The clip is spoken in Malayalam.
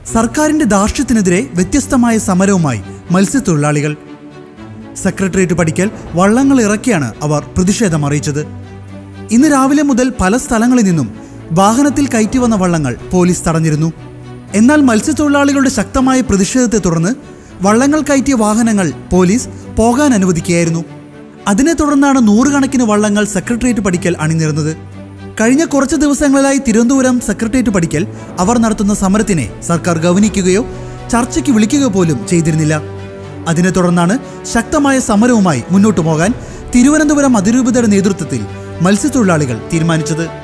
സർക്കാരിന്റെ ധാർഷ്ട്യത്തിനെതിരെ വ്യത്യസ്തമായ സമരവുമായി മത്സ്യത്തൊഴിലാളികൾ സെക്രട്ടേറിയറ്റ് പഠിക്കൽ വള്ളങ്ങൾ ഇറക്കിയാണ് അവർ പ്രതിഷേധം അറിയിച്ചത് ഇന്ന് രാവിലെ മുതൽ പല സ്ഥലങ്ങളിൽ നിന്നും വാഹനത്തിൽ കയറ്റി വന്ന വള്ളങ്ങൾ പോലീസ് തടഞ്ഞിരുന്നു എന്നാൽ മത്സ്യത്തൊഴിലാളികളുടെ ശക്തമായ പ്രതിഷേധത്തെ തുടർന്ന് വള്ളങ്ങൾ കയറ്റിയ വാഹനങ്ങൾ പോലീസ് പോകാൻ അനുവദിക്കുകയായിരുന്നു അതിനെ തുടർന്നാണ് നൂറുകണക്കിന് വള്ളങ്ങൾ സെക്രട്ടേറിയറ്റ് പഠിക്കൽ അണിനിരുന്നത് കഴിഞ്ഞ കുറച്ച് ദിവസങ്ങളിലായി തിരുവനന്തപുരം സെക്രട്ടേറിയറ്റ് പഠിക്കൽ അവർ നടത്തുന്ന സമരത്തിനെ സർക്കാർ ഗവനിക്കുകയോ ചർച്ചയ്ക്ക് വിളിക്കുക പോലും ചെയ്തിരുന്നില്ല അതിനെ തുടർന്നാണ് ശക്തമായ സമരവുമായി മുന്നോട്ടു പോകാൻ തിരുവനന്തപുരം അതിരൂപതയുടെ നേതൃത്വത്തിൽ മത്സ്യത്തൊഴിലാളികൾ തീരുമാനിച്ചത്